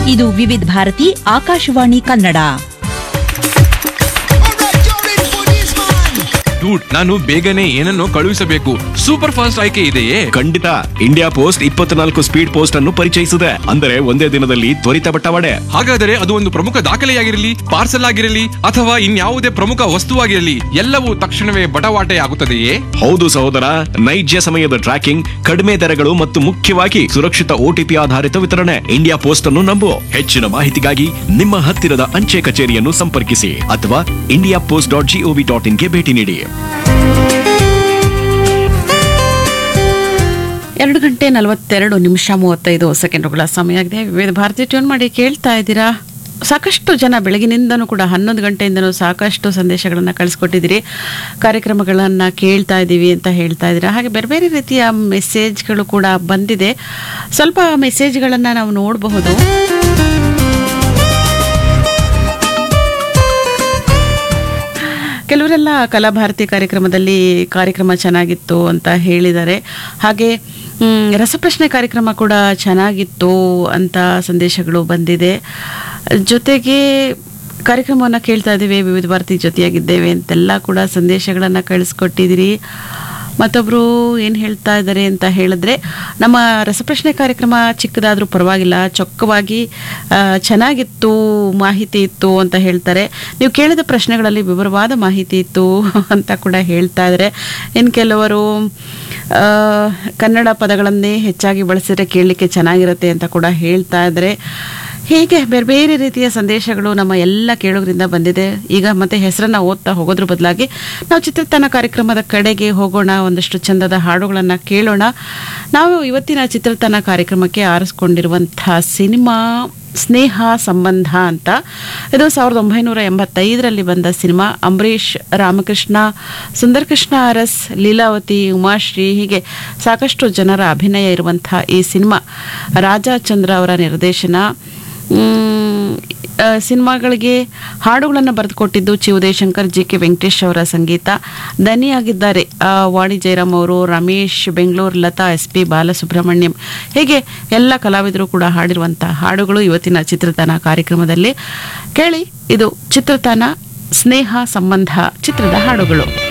ಇದು ವಿವಿಧ ಭಾರತಿ ಆಕಾಶವಾಣಿ ಕನ್ನಡ ಡೂಡ್ ನಾನು ಬೇಗನೆ ಏನನ್ನೋ ಕಳುಹಿಸಬೇಕು ಸೂಪರ್ ಫಾಸ್ಟ್ ಆಯ್ಕೆ ಇದೆಯೇ ಖಂಡಿತ ಇಂಡಿಯಾ ಪೋಸ್ಟ್ ಇಪ್ಪತ್ನಾಲ್ಕು ಸ್ಪೀಡ್ ಪೋಸ್ಟ್ ಅನ್ನು ಪರಿಚಯಿಸಿದೆ ಅಂದರೆ ಒಂದೇ ದಿನದಲ್ಲಿ ತ್ವರಿತ ಬಟ್ಟವಾಡೆ ಹಾಗಾದರೆ ಅದು ಒಂದು ಪ್ರಮುಖ ದಾಖಲೆಯಾಗಿರಲಿ ಪಾರ್ಸಲ್ ಆಗಿರಲಿ ಅಥವಾ ಇನ್ಯಾವುದೇ ಪ್ರಮುಖ ವಸ್ತುವಾಗಿರಲಿ ಎಲ್ಲವೂ ತಕ್ಷಣವೇ ಬಟವಾಟೆ ಆಗುತ್ತದೆಯೇ ಹೌದು ಸಹೋದರ ನೈಜ ಸಮಯದ ಟ್ರ್ಯಾಕಿಂಗ್ ಕಡಿಮೆ ದರಗಳು ಮತ್ತು ಮುಖ್ಯವಾಗಿ ಸುರಕ್ಷಿತ ಓಟಿಪಿ ಆಧಾರಿತ ವಿತರಣೆ ಇಂಡಿಯಾ ಪೋಸ್ಟ್ ಅನ್ನು ನಂಬು ಹೆಚ್ಚಿನ ಮಾಹಿತಿಗಾಗಿ ನಿಮ್ಮ ಹತ್ತಿರದ ಅಂಚೆ ಕಚೇರಿಯನ್ನು ಸಂಪರ್ಕಿಸಿ ಅಥವಾ India post dot GOV dot ಇನ್ಗೆ ಭೇಟಿ ನೀಡಿ ಎರಡು ಗಂಟೆ ನಲವತ್ತೆರಡು ನಿಮಿಷ ಮೂವತ್ತೈದು ಸೆಕೆಂಡುಗಳ ಸಮಯ ಆಗಿದೆ ವಿವಿಧ ಭಾರತಿ ಟ್ಯೂನ್ ಮಾಡಿ ಕೇಳ್ತಾ ಇದ್ದೀರಾ ಸಾಕಷ್ಟು ಜನ ಬೆಳಗಿನಿಂದನೂ ಕೂಡ ಹನ್ನೊಂದು ಗಂಟೆಯಿಂದನೂ ಸಾಕಷ್ಟು ಸಂದೇಶಗಳನ್ನು ಕಳಿಸ್ಕೊಟ್ಟಿದ್ದೀರಿ ಕಾರ್ಯಕ್ರಮಗಳನ್ನು ಕೇಳ್ತಾ ಇದ್ದೀವಿ ಅಂತ ಹೇಳ್ತಾ ಇದ್ದೀರಾ ಹಾಗೆ ಬೇರೆ ಬೇರೆ ರೀತಿಯ ಮೆಸೇಜ್ಗಳು ಕೂಡ ಬಂದಿದೆ ಸ್ವಲ್ಪ ಮೆಸೇಜ್ಗಳನ್ನು ನಾವು ನೋಡಬಹುದು ಕೆಲವರೆಲ್ಲ ಕಲಾಭಾರತಿ ಕಾರ್ಯಕ್ರಮದಲ್ಲಿ ಕಾರ್ಯಕ್ರಮ ಚೆನ್ನಾಗಿತ್ತು ಅಂತ ಹೇಳಿದ್ದಾರೆ ಹಾಗೆ ಮ್, ರಸಪ್ರಶ್ನೆ ಕಾರ್ಯಕ್ರಮ ಕೂಡ ಚೆನ್ನಾಗಿತ್ತು ಅಂತ ಸಂದೇಶಗಳು ಬಂದಿದೆ ಜೊತೆಗೆ ಕಾರ್ಯಕ್ರಮವನ್ನು ಕೇಳ್ತಾ ಇದ್ದೀವಿ ವಿವಿಧ ಭಾರತಿ ಜೊತೆಯಾಗಿದ್ದೇವೆ ಅಂತೆಲ್ಲ ಕೂಡ ಸಂದೇಶಗಳನ್ನು ಕಳಿಸ್ಕೊಟ್ಟಿದ್ದೀರಿ ಮತ್ತೊಬ್ಬರು ಏನು ಹೇಳ್ತಾ ಇದ್ದಾರೆ ಅಂತ ಹೇಳಿದ್ರೆ ನಮ್ಮ ರಸಪ್ರಶ್ನೆ ಕಾರ್ಯಕ್ರಮ ಚಿಕ್ಕದಾದರೂ ಪರವಾಗಿಲ್ಲ ಚೊಕ್ಕವಾಗಿ ಆ, ಚೆನ್ನಾಗಿತ್ತು ಮಾಹಿತಿ ಇತ್ತು ಅಂತ ಹೇಳ್ತಾರೆ ನೀವು ಕೇಳಿದ ಪ್ರಶ್ನೆಗಳಲ್ಲಿ ವಿವರವಾದ ಮಾಹಿತಿ ಇತ್ತು ಅಂತ ಕೂಡ ಹೇಳ್ತಾ ಇದ್ದಾರೆ ಇನ್ನು ಕೆಲವರು ಆ, ಕನ್ನಡ ಪದಗಳನ್ನೇ ಹೆಚ್ಚಾಗಿ ಬಳಸಿದ್ರೆ ಕೇಳಲಿಕ್ಕೆ ಚೆನ್ನಾಗಿರುತ್ತೆ ಅಂತ ಕೂಡ ಹೇಳ್ತಾ ಇದ್ದಾರೆ ಹೀಗೆ ಬೇರೆ ಬೇರೆ ರೀತಿಯ ಸಂದೇಶಗಳು ನಮ್ಮ ಎಲ್ಲ ಕೇಳೋದ್ರಿಂದ ಬಂದಿದೆ ಈಗ ಮತ್ತೆ ಹೆಸರನ್ನ ಓದ್ತಾ ಹೋಗೋದ್ರ ಬದಲಾಗಿ ನಾವು ಚಿತ್ರತಾಣ ಕಾರ್ಯಕ್ರಮದ ಕಡೆಗೆ ಹೋಗೋಣ ಒಂದಷ್ಟು ಚಂದದ ಹಾಡುಗಳನ್ನು ಕೇಳೋಣ ನಾವು ಇವತ್ತಿನ ಚಿತ್ರತಾಣ ಕಾರ್ಯಕ್ರಮಕ್ಕೆ ಆರಿಸ್ಕೊಂಡಿರುವಂತಹ ಸಿನಿಮಾ ಸ್ನೇಹ ಸಂಬಂಧ ಅಂತ ಇದು ಸಾವಿರದ ಒಂಬೈನೂರ ಎಂಬತ್ತೈದರಲ್ಲಿ ಬಂದ ಸಿನಿಮಾ ಅಂಬರೀಷ್ ರಾಮಕೃಷ್ಣ ಸುಂದರಕೃಷ್ಣ ಅರಸ್ ಲೀಲಾವತಿ ಉಮಾಶ್ರೀ ಹೀಗೆ ಸಾಕಷ್ಟು ಜನರ ಅಭಿನಯ ಇರುವಂತಹ ಈ ಸಿನಿಮಾ ರಾಜಾಚಂದ್ರ ಅವರ ನಿರ್ದೇಶನ ಮ್, ಆ, ಸಿನಿಮಾಗಳಿಗೆ ಹಾಡುಗಳನ್ನು ಬರೆದುಕೊಟ್ಟಿದ್ದು ಚಿ ಉದಯಶಂಕರ್ ಜಿ ಕೆ ವೆಂಕಟೇಶ್ ಅವರ ಸಂಗೀತ ದನಿಯಾಗಿದ್ದಾರೆ ಆ, ವಾಣಿ ಜಯರಾಮ್ ಅವರು ರಮೇಶ್ ಬೆಂಗಳೂರು ಲತಾ ಎಸ್ ಪಿ ಬಾಲಸುಬ್ರಹ್ಮಣ್ಯಂ ಹೀಗೆ ಎಲ್ಲ ಕಲಾವಿದರು ಕೂಡ ಹಾಡಿರುವಂಥ ಹಾಡುಗಳು ಇವತ್ತಿನ ಚಿತ್ರತಾಣ ಕಾರ್ಯಕ್ರಮದಲ್ಲಿ ಕೇಳಿ ಇದು ಚಿತ್ರತಾಣ ಸ್ನೇಹ ಸಂಬಂಧ ಚಿತ್ರದ ಹಾಡುಗಳು